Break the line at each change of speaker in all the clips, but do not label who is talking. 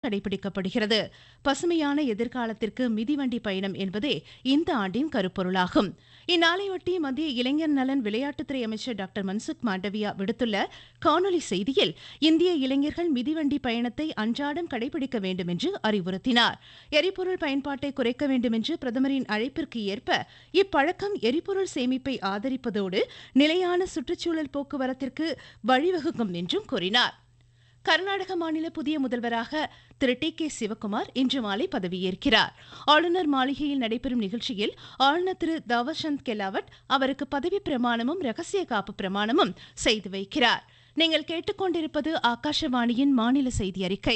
கடைபிடிக்கப்படுகிறது பசுமையான எதிர்காலத்திற்கு மிதிவண்டி பயணம் என்பதே இந்த ஆண்டின் கருப்பொருளாகும் இந்நாளையொட்டி மத்திய இளைஞர் நலன் விளையாட்டுத்துறை அமைச்சர் டாக்டர் மன்சுக் மாண்டவியா விடுத்துள்ள காணொலி செய்தியில் இந்திய இளைஞர்கள் மிதிவண்டி பயணத்தை அன்றாடம் கடைபிடிக்க வேண்டும் என்று அறிவுறுத்தினார் எரிபொருள் பயன்பாட்டை குறைக்க வேண்டும் என்று பிரதமரின் அழைப்பிற்கு ஏற்ப இப்பழக்கம் எரிபொருள் சேமிப்பை ஆதரிப்பதோடு நிலையான சுற்றுச்சூழல் போக்குவரத்திற்கு வழிவகுக்கும் என்றும் கூறினார் கர்நாடக மாநில புதிய முதல்வராக திரு டி கே சிவக்குமார் இன்று மாலை பதவியேற்கிறார் ஆளுநர் மாளிகையில் நடைபெறும் நிகழ்ச்சியில் ஆளுநர் திரு தாவர்சந்த் கெலாவட் அவருக்கு பதவி பிரமாணமும் ரகசிய காப்பு பிரமாணமும் செய்து வைக்கிறார் நீங்கள் கேட்டுக்கொண்டிருப்பது ஆகாஷவாணியின் மாநில செய்தி அறிக்கை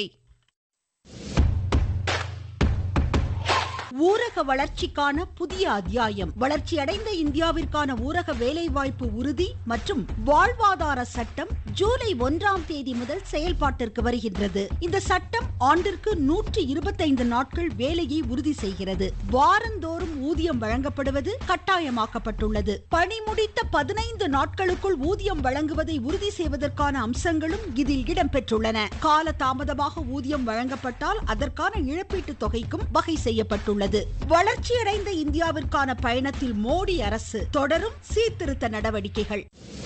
ஊரக வளர்ச்சிக்கான புதிய அத்தியாயம் வளர்ச்சியடைந்த இந்தியாவிற்கான ஊரக வேலைவாய்ப்பு உறுதி மற்றும் வாழ்வாதார சட்டம் ஜூலை ஒன்றாம் தேதி முதல் செயல்பாட்டிற்கு வருகின்றது இந்த சட்டம் ஆண்டிற்கு நூற்றி இருபத்தைந்து நாட்கள் வேலையை உறுதி செய்கிறது வாரந்தோறும் ஊதியம் வழங்கப்படுவது கட்டாயமாக்கப்பட்டுள்ளது பணி முடித்த பதினைந்து நாட்களுக்குள் ஊதியம் வழங்குவதை உறுதி செய்வதற்கான அம்சங்களும் இதில் இடம்பெற்றுள்ளன கால தாமதமாக ஊதியம் வழங்கப்பட்டால் அதற்கான இழப்பீட்டுத் தொகைக்கும் வகை செய்யப்பட்டுள்ளது உள்ளது வளர்ச்சியடைந்த இந்தியாவிற்கான பயணத்தில் மோடி அரசு தொடரும் சீர்திருத்த நடவடிக்கைகள்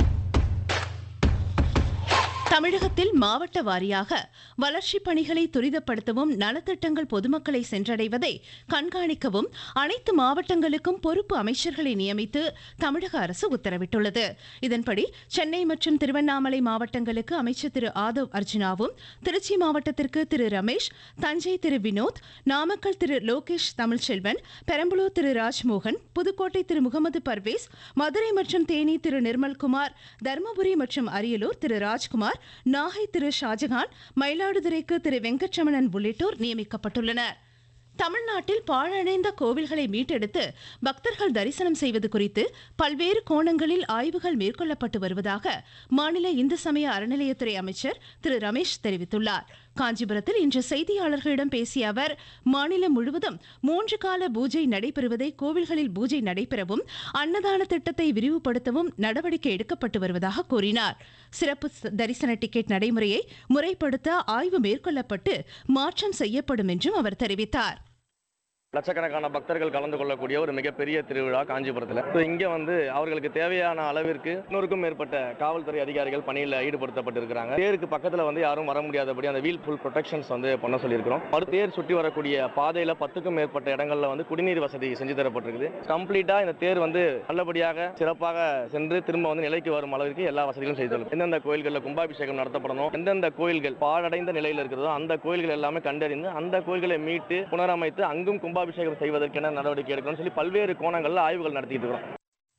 தமிழகத்தில் மாவட்ட வாரியாக வளர்ச்சிப் பணிகளை துரிதப்படுத்தவும் நலத்திட்டங்கள் பொதுமக்களை சென்றடைவதை கண்காணிக்கவும் அனைத்து மாவட்டங்களுக்கும் பொறுப்பு அமைச்சர்களை நியமித்து தமிழக அரசு உத்தரவிட்டுள்ளது இதன்படி சென்னை மற்றும் திருவண்ணாமலை மாவட்டங்களுக்கு அமைச்சர் திரு ஆதவ் அர்ஜுனாவும் திருச்சி மாவட்டத்திற்கு திரு ரமேஷ் தஞ்சை திரு வினோத் நாமக்கல் திரு லோகேஷ் தமிழ்ச்செல்வன் பெரம்பலூர் திரு ராஜ்மோகன் புதுக்கோட்டை திரு முகமது பர்வேஸ் மதுரை மற்றும் தேனி திரு நிர்மல்குமார் தருமபுரி மற்றும் அரியலூர் திரு ராஜ்குமார் நாகை திரு ஷாஜகான் மயிலாடுதுறைக்கு திரு வெங்கட்ரமணன் உள்ளிட்டோர் நியமிக்கப்பட்டுள்ளனர் தமிழ்நாட்டில் பாழடைந்த கோவில்களை மீட்டெடுத்து பக்தர்கள் தரிசனம் செய்வது குறித்து பல்வேறு கோணங்களில் ஆய்வுகள் மேற்கொள்ளப்பட்டு வருவதாக மாநில இந்து சமய அறநிலையத்துறை அமைச்சர் திரு ரமேஷ் தெரிவித்துள்ளார் காஞ்சிபுரத்தில் இன்று செய்தியாளர்களிடம் பேசிய அவர் மாநிலம் முழுவதும் மூன்று கால பூஜை நடைபெறுவதை கோவில்களில் பூஜை நடைபெறவும் அன்னதான திட்டத்தை விரிவுபடுத்தவும் நடவடிக்கை எடுக்கப்பட்டு வருவதாக கூறினார் சிறப்பு தரிசன டிக்கெட் நடைமுறையை முறைப்படுத்த ஆய்வு மேற்கொள்ளப்பட்டு மாற்றம் செய்யப்படும் என்றும் அவர் தெரிவித்தார்
லட்சக்கணக்கான பக்தர்கள் கலந்து கொள்ளக்கூடிய ஒரு மிகப்பெரிய திருவிழா காஞ்சிபுரத்தில் ஸோ இங்கே வந்து அவர்களுக்கு தேவையான அளவிற்கு நூறுக்கும் மேற்பட்ட காவல்துறை அதிகாரிகள் பணியில் ஈடுபடுத்தப்பட்டிருக்கிறாங்க தேருக்கு பக்கத்தில் வந்து யாரும் வர முடியாதபடி அந்த வீல் ஃபுல் ப்ரொடெக்ஷன்ஸ் வந்து பண்ண சொல்லியிருக்கிறோம் மறு தேர் சுற்றி வரக்கூடிய பாதையில் பத்துக்கும் மேற்பட்ட இடங்களில் வந்து குடிநீர் வசதி செஞ்சு தரப்பட்டிருக்குது கம்ப்ளீட்டாக இந்த தேர் வந்து நல்லபடியாக சிறப்பாக சென்று திரும்ப வந்து நிலைக்கு வரும் அளவிற்கு எல்லா வசதிகளும் செய்து தரும் எந்தெந்த கோயில்களில் கும்பாபிஷேகம் நடத்தப்படணும் எந்தெந்த கோயில்கள் பாழடைந்த நிலையில் இருக்கிறதோ அந்த கோயில்கள் எல்லாமே கண்டறிந்து அந்த கோயில்களை மீட்டு புனரமைத்து அங்கும் கும்பா கும்பாபிஷேகம் செய்வதற்கென நடவடிக்கை எடுக்கணும்னு சொல்லி பல்வேறு கோணங்களில் ஆய்வுகள் நடத்திட்டு இருக்கிறோம்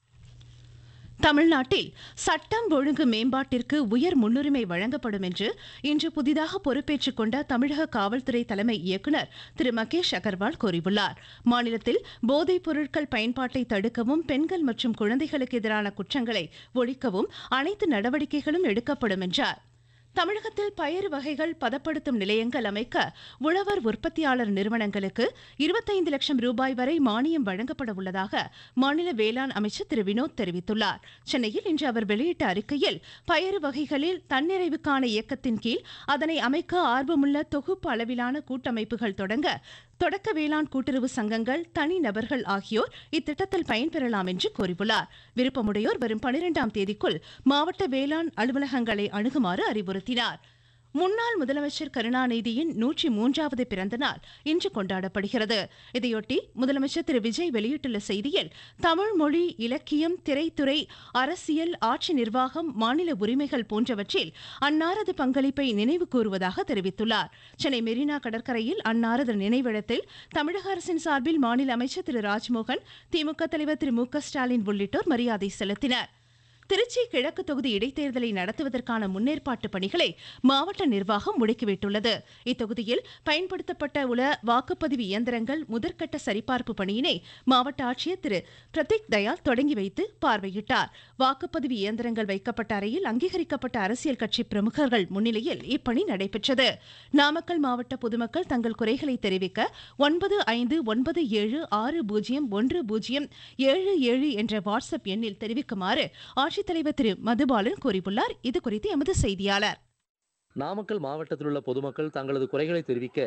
தமிழ்நாட்டில் சட்டம் ஒழுங்கு மேம்பாட்டிற்கு உயர் முன்னுரிமை வழங்கப்படும் என்று இன்று புதிதாக பொறுப்பேற்றுக் கொண்ட தமிழக காவல்துறை தலைமை இயக்குநர் திரு மகேஷ் அகர்வால் கூறியுள்ளார் மாநிலத்தில் போதைப் பொருட்கள் பயன்பாட்டை தடுக்கவும் பெண்கள் மற்றும் குழந்தைகளுக்கு எதிரான குற்றங்களை ஒழிக்கவும் அனைத்து நடவடிக்கைகளும் எடுக்கப்படும் என்றார் தமிழகத்தில் பயறு வகைகள் பதப்படுத்தும் நிலையங்கள் அமைக்க உழவர் உற்பத்தியாளர் நிறுவனங்களுக்கு இருபத்தைந்து லட்சம் ரூபாய் வரை மானியம் வழங்கப்பட உள்ளதாக மாநில வேளாண் அமைச்சர் திரு வினோத் தெரிவித்துள்ளார் சென்னையில் இன்று அவர் வெளியிட்ட அறிக்கையில் பயறு வகைகளில் தன்னிறைவுக்கான இயக்கத்தின் கீழ் அதனை அமைக்க ஆர்வமுள்ள தொகுப்பு அளவிலான கூட்டமைப்புகள் தொடங்க தொடக்க வேளாண் கூட்டுறவு சங்கங்கள் தனி நபர்கள் ஆகியோர் இத்திட்டத்தில் பயன்பெறலாம் என்று கூறியுள்ளார் விருப்பமுடையோர் வரும் பனிரெண்டாம் தேதிக்குள் மாவட்ட வேளாண் அலுவலகங்களை அணுகுமாறு அறிவுறுத்தினார் முன்னாள் முதலமைச்சர் கருணாநிதியின் நூற்றி மூன்றாவது பிறந்த நாள் இன்று கொண்டாடப்படுகிறது இதையொட்டி முதலமைச்சர் திரு விஜய் வெளியிட்டுள்ள செய்தியில் தமிழ் மொழி இலக்கியம் திரைத்துறை அரசியல் ஆட்சி நிர்வாகம் மாநில உரிமைகள் போன்றவற்றில் அன்னாரது பங்களிப்பை நினைவு கூறுவதாக தெரிவித்துள்ளார் சென்னை மெரினா கடற்கரையில் அன்னாரது நினைவிடத்தில் தமிழக அரசின் சார்பில் மாநில அமைச்சர் திரு ராஜ்மோகன் திமுக தலைவர் திரு மு க ஸ்டாலின் உள்ளிட்டோர் மரியாதை செலுத்தினர் திருச்சி கிழக்கு தொகுதி இடைத்தேர்தலை நடத்துவதற்கான முன்னேற்பாட்டு பணிகளை மாவட்ட நிர்வாகம் முடுக்கிவிட்டுள்ளது இத்தொகுதியில் பயன்படுத்தப்பட்ட உள்ள வாக்குப்பதிவு இயந்திரங்கள் முதற்கட்ட சரிபார்ப்பு பணியினை மாவட்ட ஆட்சியர் திரு பிரதீக் தயாள் தொடங்கி வைத்து பார்வையிட்டார் வாக்குப்பதிவு இயந்திரங்கள் வைக்கப்பட்ட அறையில் அங்கீகரிக்கப்பட்ட அரசியல் கட்சி பிரமுகர்கள் முன்னிலையில் இப்பணி நடைபெற்றது நாமக்கல் மாவட்ட பொதுமக்கள் தங்கள் குறைகளை தெரிவிக்க ஒன்பது ஐந்து ஒன்பது ஏழு ஆறு பூஜ்ஜியம் ஒன்று பூஜ்ஜியம் ஏழு ஏழு என்ற வாட்ஸ்அப் எண்ணில் தெரிவிக்குமாறு ஆட்சித்தலைவர் திரு மதுபாலன் கூறியுள்ளார் இது குறித்து எமது செய்தியாளர்
நாமக்கல் மாவட்டத்தில் உள்ள பொதுமக்கள் தங்களது குறைகளை தெரிவிக்க